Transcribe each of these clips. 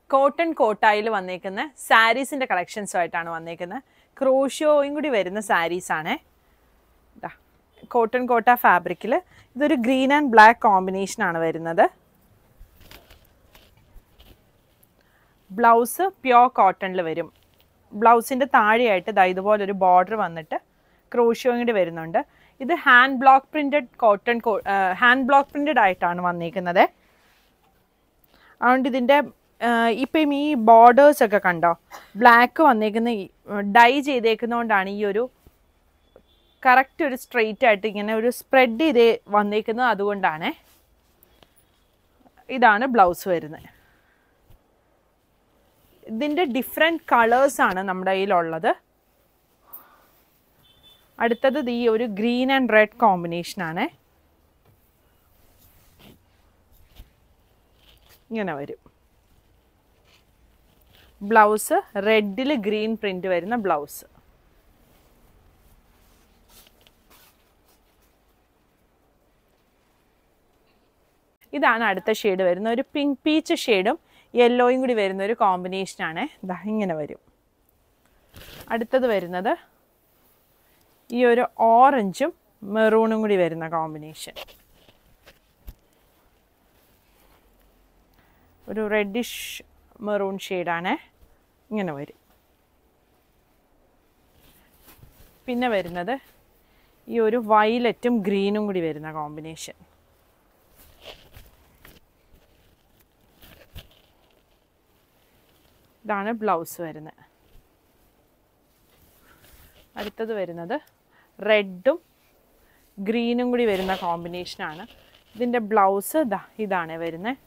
cotton കോട്ടായിൽ വന്നേക്കുന്ന സാരീസിൻ്റെ കളക്ഷൻസുമായിട്ടാണ് വന്നേക്കുന്നത് ക്രോഷോയും കൂടി വരുന്ന സാരീസ് ആണേ ദാ, കോട്ടൺ കോട്ട ഫാബ്രിക്കിൽ ഇതൊരു ഗ്രീൻ ആൻഡ് ബ്ലാക്ക് കോമ്പിനേഷനാണ് വരുന്നത് ബ്ലൗസ് പ്യോർ കോട്ടണിൽ വരും ബ്ലൗസിൻ്റെ താഴെയായിട്ട് ദാ ഇതുപോലൊരു ബോർഡർ വന്നിട്ട് ക്രോഷ്യോയും കൂടി വരുന്നുണ്ട് ഇത് hand block printed cotton hand block printed ആയിട്ടാണ് വന്നിരിക്കുന്നത് അതുകൊണ്ട് ഇതിൻ്റെ ഇപ്പം ഈ ബോർഡേഴ്സ് ഒക്കെ കണ്ടോ ബ്ലാക്ക് വന്നേക്കുന്ന ഡൈ ചെയ്തേക്കുന്നതുകൊണ്ടാണ് ഈ ഒരു കറക്റ്റ് ഒരു സ്ട്രെയിറ്റ് ആയിട്ട് ഇങ്ങനെ ഒരു സ്പ്രെഡ് ചെയ്ത് വന്നേക്കുന്നത് അതുകൊണ്ടാണ് ഇതാണ് ബ്ലൗസ് വരുന്നത് ഇതിൻ്റെ ഡിഫറെൻറ്റ് കളേഴ്സാണ് നമ്മുടെ കയ്യിലുള്ളത് അടുത്തത് ഈ ഒരു ഗ്രീൻ ആൻഡ് റെഡ് കോമ്പിനേഷനാണ് ഇങ്ങനെ വരും ബ്ലൗസ് റെഡിൽ ഗ്രീൻ പ്രിൻ്റ് വരുന്ന ബ്ലൗസ് ഇതാണ് അടുത്ത ഷെയ്ഡ് വരുന്ന ഒരു പിങ്ക് പീച്ച് ഷെയ്ഡും യെല്ലോയും കൂടി വരുന്ന ഒരു കോമ്പിനേഷനാണ് ഇതാ ഇങ്ങനെ വരും അടുത്തത് വരുന്നത് ഈ ഒരു ഓറഞ്ചും മെറൂണും കൂടി വരുന്ന കോമ്പിനേഷൻ ഒരു റെഡിഷ് മെറൂൺ ഷെയ്ഡാണ് ഇങ്ങനെ വരും പിന്നെ വരുന്നത് ഈ ഒരു വയലറ്റും ഗ്രീനും കൂടി വരുന്ന കോമ്പിനേഷൻ ഇതാണ് ബ്ലൗസ് വരുന്നത് അടുത്തത് വരുന്നത് റെഡും ഗ്രീനും കൂടി വരുന്ന കോമ്പിനേഷനാണ് ഇതിൻ്റെ ബ്ലൗസ് ഇതാ ഇതാണ് വരുന്നത്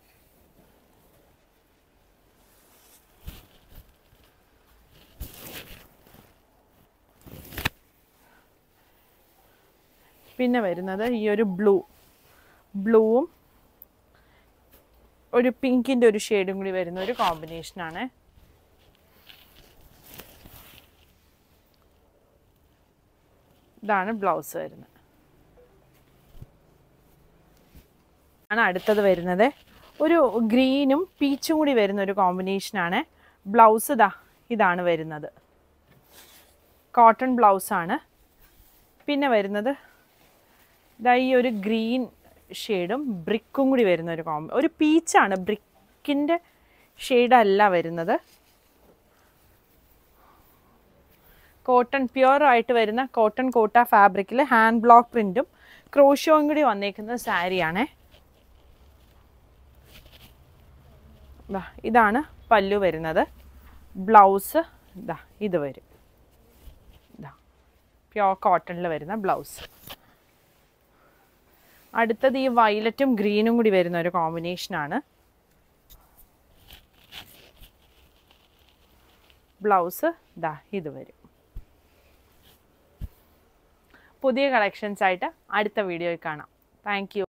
പിന്നെ വരുന്നത് ഈ ഒരു ബ്ലൂ ബ്ലൂവും ഒരു പിങ്കിൻ്റെ ഒരു ഷെയ്ഡും കൂടി വരുന്ന ഒരു കോമ്പിനേഷനാണ് ഇതാണ് ബ്ലൗസ് വരുന്നത് ആണ് അടുത്തത് വരുന്നത് ഒരു ഗ്രീനും പീച്ചും കൂടി വരുന്ന ഒരു കോമ്പിനേഷനാണ് ബ്ലൗസ് ഇതാ ഇതാണ് വരുന്നത് കോട്ടൺ ബ്ലൗസാണ് പിന്നെ വരുന്നത് ഇതാ ഈ ഒരു ഗ്രീൻ ഷെയ്ഡും ബ്രിക്കും കൂടി വരുന്ന ഒരു കോമ്പ ഒരു പീച്ചാണ് ബ്രിക്കിൻ്റെ ഷെയ്ഡല്ല വരുന്നത് കോട്ടൺ പ്യുവർ ആയിട്ട് വരുന്ന കോട്ടൺ കോട്ട ഫാബ്രിക്കിൽ ഹാൻഡ് ബ്ലോക്ക് പ്രിൻറ്റും ക്രോഷോയും കൂടി വന്നേക്കുന്ന സാരിയാണേ ദാ ഇതാണ് പല്ലു വരുന്നത് ബ്ലൗസ് ഇതാ ഇത് വരും ഇതാ പ്യോർ കോട്ടണിൽ വരുന്ന ബ്ലൗസ് അടുത്തത് ഈ വയലറ്റും ഗ്രീനും കൂടി വരുന്ന ഒരു കോമ്പിനേഷനാണ് ബ്ലൗസ് ദാ ഇത് വരും പുതിയ കളക്ഷൻസ് ആയിട്ട് അടുത്ത വീഡിയോയിൽ കാണാം താങ്ക്